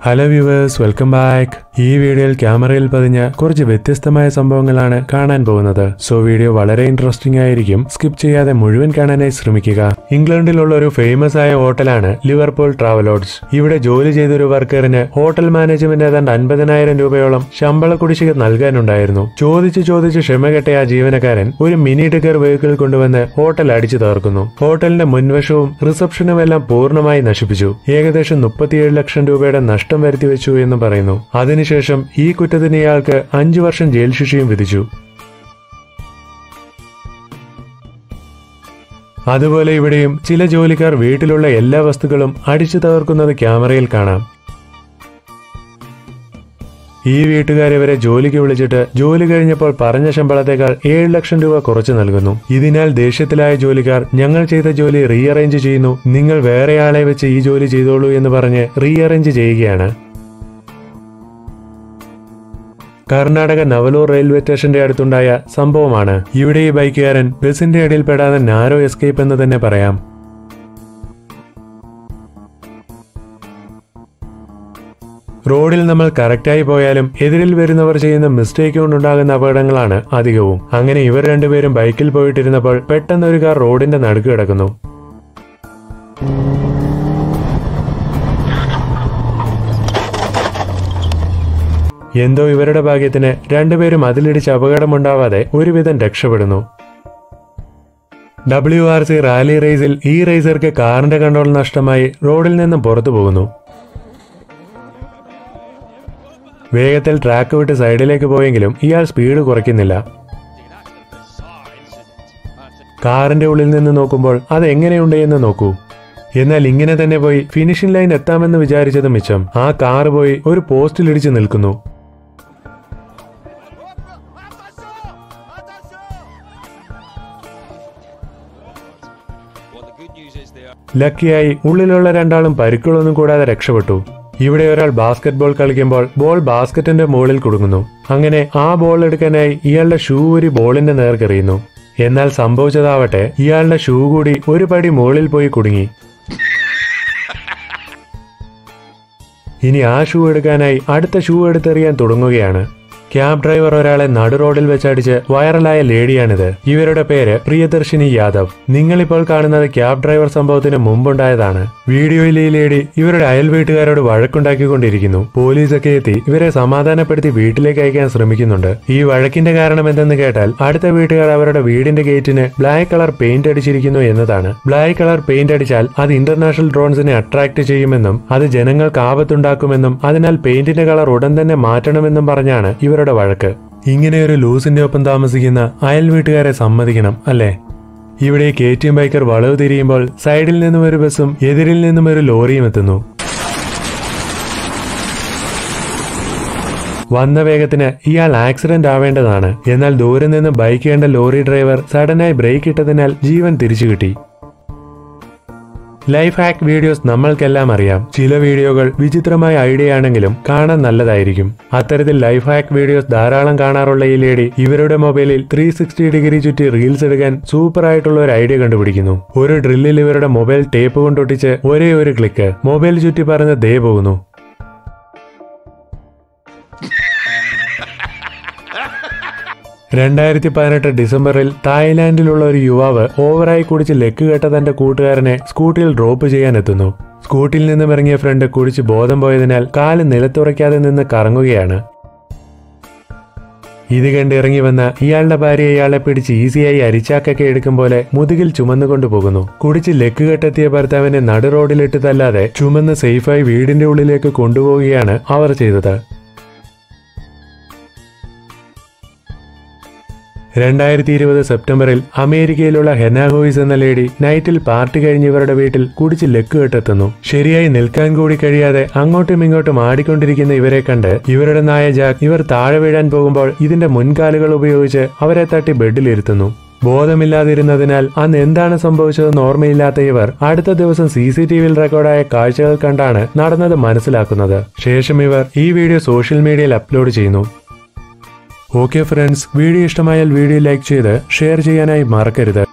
Hello viewers welcome back ഈ വീഡിയോയിൽ ക്യാമറയിൽ പതിഞ്ഞ കുറച്ച് വ്യത്യസ്തമായ സംഭവങ്ങളാണ് കാണാൻ പോകുന്നത് സോ വീഡിയോ വളരെ ഇൻട്രസ്റ്റിംഗ് ആയിരിക്കും സ്കിപ്പ് ചെയ്യാതെ മുഴുവൻ കാണാനായി ശ്രമിക്കുക ഇംഗ്ലണ്ടിലുള്ള ഒരു ഫേമസ് ആയ ഹോട്ടലാണ് ലിവർപൂൾ ട്രാവലോഡ്സ് ഇവിടെ ജോലി ചെയ്തൊരു വർക്കറിന് ഹോട്ടൽ മാനേജ്മെന്റ് ഏതാണ്ട് അൻപതിനായിരം രൂപയോളം ശമ്പള കുടിശ്ശിക നൽകാനുണ്ടായിരുന്നു ചോദിച്ചു ചോദിച്ച് ക്ഷമ കെട്ടിയ ആ ജീവനക്കാരൻ ഒരു മിനി ടിക്കർ വെഹിക്കിൾ കൊണ്ടുവന്ന് ഹോട്ടൽ അടിച്ചു തകർക്കുന്നു ഹോട്ടലിന്റെ മുൻവശവും റിസപ്ഷനും എല്ലാം പൂർണ്ണമായി നശിപ്പിച്ചു ഏകദേശം മുപ്പത്തിയേഴ് ലക്ഷം രൂപയുടെ നഷ്ടം വരുത്തി വെച്ചു എന്ന് പറയുന്നു അതിനുശേഷം ഈ കുറ്റത്തിന് ഇയാൾക്ക് അഞ്ചു വർഷം ജയിൽ ശിക്ഷയും വിധിച്ചു അതുപോലെ ഇവിടെയും ചില ജോലിക്കാർ വീട്ടിലുള്ള എല്ലാ വസ്തുക്കളും അടിച്ചു തകർക്കുന്നത് ക്യാമറയിൽ കാണാം ഈ വീട്ടുകാരിവരെ ജോലിക്ക് വിളിച്ചിട്ട് ജോലി കഴിഞ്ഞപ്പോൾ പറഞ്ഞ ശമ്പളത്തേക്കാൾ ഏഴ് ലക്ഷം രൂപ കുറച്ചു നൽകുന്നു ഇതിനാൽ ദേഷ്യത്തിലായ ജോലിക്കാർ ഞങ്ങൾ ചെയ്ത ജോലി റീഅറേഞ്ച് ചെയ്യുന്നു നിങ്ങൾ വേറെ ആളെ വെച്ച് ഈ ജോലി ചെയ്തോളൂ എന്ന് പറഞ്ഞ് റീഅറേഞ്ച് ചെയ്യുകയാണ് കർണാടക നവലൂർ റെയിൽവേ സ്റ്റേഷന്റെ അടുത്തുണ്ടായ സംഭവമാണ് ഇവിടെ ഈ ബൈക്കുകാരൻ ബസിന്റെ അടിയിൽപ്പെടാതെ നാരോ എസ്കേപ്പ് എന്ന് തന്നെ പറയാം റോഡിൽ നമ്മൾ കറക്റ്റായി പോയാലും എതിരിൽ വരുന്നവർ ചെയ്യുന്ന മിസ്റ്റേക്ക് കൊണ്ടുണ്ടാകുന്ന അപകടങ്ങളാണ് അധികവും അങ്ങനെ ഇവർ രണ്ടുപേരും ബൈക്കിൽ പോയിട്ടിരുന്നപ്പോൾ പെട്ടെന്ന് ഒരു കാർ റോഡിന്റെ നടുക്ക് കിടക്കുന്നു എന്തോ ഇവരുടെ ഭാഗ്യത്തിന് രണ്ടുപേരും അതിലിടിച്ച് അപകടമുണ്ടാവാതെ ഒരുവിധം രക്ഷപ്പെടുന്നു ഡബ്ല്യു ആർ സി റാലി റേസിൽ ഈ റേസർക്ക് കാറിന്റെ കൺട്രോൾ നഷ്ടമായി റോഡിൽ നിന്നും പുറത്തു പോകുന്നു വേഗത്തിൽ ട്രാക്ക് വിട്ട് സൈഡിലേക്ക് പോയെങ്കിലും ഇയാൾ സ്പീഡ് കുറയ്ക്കുന്നില്ല കാറിന്റെ ഉള്ളിൽ നിന്ന് നോക്കുമ്പോൾ അത് എങ്ങനെയുണ്ട് എന്ന് നോക്കൂ എന്നാൽ ഇങ്ങനെ തന്നെ പോയി ഫിനിഷിംഗ് ലൈൻ എത്താമെന്ന് വിചാരിച്ചത് മിച്ചം ആ കാറ് പോയി ഒരു പോസ്റ്റിലിടിച്ച് നിൽക്കുന്നു Well, the good news is they are. ലക്കിയായി ഉള്ളിലുള്ള രണ്ടാളും പരിക്കുകളൊന്നും കൂടാതെ രക്ഷപ്പെട്ടു ഇവിടെ ഒരാൾ ബാസ്കറ്റ് ബോൾ കളിക്കുമ്പോൾ ബോൾ ബാസ്ക്കറ്റിന്റെ മുകളിൽ കുടുങ്ങുന്നു അങ്ങനെ ആ ബോൾ എടുക്കാനായി ഇയാളുടെ ഷൂ ഒരു ബോളിന്റെ നേർക്കെറിയുന്നു എന്നാൽ സംഭവിച്ചതാവട്ടെ ഇയാളുടെ ഷൂ കൂടി ഒരു പടി മുകളിൽ പോയി കുടുങ്ങി ഇനി ആ ഷൂ എടുക്കാനായി അടുത്ത ഷൂ എടുത്തെറിയാൻ തുടങ്ങുകയാണ് ക്യാബ് ഡ്രൈവർ ഒരാളെ നടു റോഡിൽ വെച്ചടിച്ച് വൈറലായ ലേഡിയാണിത് ഇവരുടെ പേര് പ്രിയദർശിനി യാദവ് നിങ്ങളിപ്പോൾ കാണുന്നത് ക്യാബ് ഡ്രൈവർ സംഭവത്തിന് മുമ്പുണ്ടായതാണ് വീഡിയോയിൽ ഈ ലേഡി ഇവരുടെ അയൽ വീട്ടുകാരോട് വഴക്കുണ്ടാക്കിക്കൊണ്ടിരിക്കുന്നു പോലീസൊക്കെ എത്തി ഇവരെ സമാധാനപ്പെടുത്തി വീട്ടിലേക്ക് അയക്കാൻ ശ്രമിക്കുന്നുണ്ട് ഈ വഴക്കിന്റെ കാരണം എന്തെന്ന് കേട്ടാൽ അടുത്ത വീട്ടുകാർ അവരുടെ വീടിന്റെ ഗേറ്റിന് ബ്ലാക്ക് കളർ പെയിന്റ് അടിച്ചിരിക്കുന്നു എന്നതാണ് ബ്ലാക്ക് കളർ പെയിന്റ് അടിച്ചാൽ അത് ഇന്റർനാഷണൽ ഡ്രോൺസിനെ അട്രാക്ട് ചെയ്യുമെന്നും അത് ജനങ്ങൾക്ക് ആപത്തുണ്ടാക്കുമെന്നും അതിനാൽ പെയിന്റിന്റെ കളർ ഉടൻ തന്നെ മാറ്റണമെന്നും പറഞ്ഞാണ് ഇവരുടെ വഴക്ക് ഇങ്ങനെ ഒരു ലൂസിന്റെ ഒപ്പം താമസിക്കുന്ന അയൽ വീട്ടുകാരെ സമ്മതിക്കണം അല്ലേ ഇവിടെ കെ ടി എം ബൈക്കർ വളവ് തിരിയുമ്പോൾ സൈഡിൽ നിന്നും ഒരു ബസ്സും എതിരിൽ നിന്നും ഒരു ലോറിയും എത്തുന്നു വന്ന വേഗത്തിന് ഇയാൾ ആക്സിഡന്റ് ആവേണ്ടതാണ് എന്നാൽ ദൂരെ നിന്ന് ബൈക്ക് കണ്ട ലോറി ഡ്രൈവർ സഡനായി ബ്രേക്ക് ഇട്ടതിനാൽ ജീവൻ തിരിച്ചു കിട്ടി ലൈഫ് ഹാക്ക് വീഡിയോസ് നമ്മൾക്കെല്ലാം അറിയാം ചില വീഡിയോകൾ വിചിത്രമായ ഐഡിയ ആണെങ്കിലും കാണാൻ നല്ലതായിരിക്കും അത്തരത്തിൽ ലൈഫ് ഹാക്ക് വീഡിയോസ് ധാരാളം കാണാറുള്ള ഈ ലേഡി ഇവരുടെ മൊബൈലിൽ ത്രീ സിക്സ്റ്റി ഡിഗ്രി ചുറ്റി റീൽസ് എടുക്കാൻ സൂപ്പർ ആയിട്ടുള്ള ഒരു ഐഡിയ കണ്ടുപിടിക്കുന്നു ഒരു ഡ്രില്ലിൽ ഇവരുടെ മൊബൈൽ ടേപ്പ് കൊണ്ടൊട്ടിച്ച് ഒരേ ഒരു ക്ലിക്ക് മൊബൈൽ ചുറ്റി പറഞ്ഞ് ദേ പോകുന്നു രണ്ടായിരത്തി പതിനെട്ട് ഡിസംബറിൽ തായ്ലാന്റിലുള്ള ഒരു യുവാവ് ഓവറായി കുടിച്ച് ലെക്ക് കെട്ട തന്റെ കൂട്ടുകാരനെ സ്കൂട്ടിയിൽ ഡ്രോപ്പ് ചെയ്യാൻ എത്തുന്നു സ്കൂട്ടിയിൽ നിന്നും ഇറങ്ങിയ ഫ്രണ്ട് കുടിച്ച് ബോധം പോയതിനാൽ കാല് നിലത്തുറയ്ക്കാതെ നിന്ന് കറങ്ങുകയാണ് ഇത് കണ്ട് ഇറങ്ങി വന്ന ഇയാളുടെ ഭാര്യ ഇയാളെ പിടിച്ച് ഈസിയായി അരിച്ചാക്കൊക്കെ എടുക്കും പോലെ മുതുകിൽ ചുമന്നുകൊണ്ടു പോകുന്നു കുടിച്ച് ലെക്ക് കെട്ടെത്തിയ ഭർത്താവിനെ നടു റോഡിലിട്ട് തല്ലാതെ ചുമന്ന് സേഫായി വീടിന്റെ ഉള്ളിലേക്ക് കൊണ്ടുപോവുകയാണ് അവർ ചെയ്തത് രണ്ടായിരത്തി ഇരുപത് സെപ്റ്റംബറിൽ അമേരിക്കയിലുള്ള ഹെനാഗോയിസ് എന്ന ലേഡി നൈറ്റിൽ പാർട്ടി കഴിഞ്ഞ് ഇവരുടെ വീട്ടിൽ കുടിച്ച് ലെക്ക് കെട്ടെത്തുന്നു ശരിയായി നിൽക്കാൻ കൂടി കഴിയാതെ അങ്ങോട്ടും ഇങ്ങോട്ടും ആടിക്കൊണ്ടിരിക്കുന്ന ഇവരെ കണ്ട് ഇവരുടെ നായ ജാക്ക് ഇവർ താഴെ വീഴാൻ പോകുമ്പോൾ ഇതിന്റെ മുൻകാലുകൾ ഉപയോഗിച്ച് അവരെ തട്ടി ബെഡിലിരുത്തുന്നു ബോധമില്ലാതിരുന്നതിനാൽ അന്ന് എന്താണ് സംഭവിച്ചതെന്ന് ഓർമ്മയില്ലാത്ത ഇവർ അടുത്ത ദിവസം സി സി ടി വിയിൽ റെക്കോർഡായ കാഴ്ചകൾ കണ്ടാണ് നടന്നത് മനസ്സിലാക്കുന്നത് ശേഷം ഇവർ ഈ വീഡിയോ സോഷ്യൽ മീഡിയയിൽ അപ്ലോഡ് ചെയ്യുന്നു ഓക്കെ ഫ്രണ്ട്സ് വീഡിയോ ഇഷ്ടമായാൽ വീഡിയോ ലൈക്ക് ചെയ്ത് ഷെയർ ചെയ്യാനായി മറക്കരുത്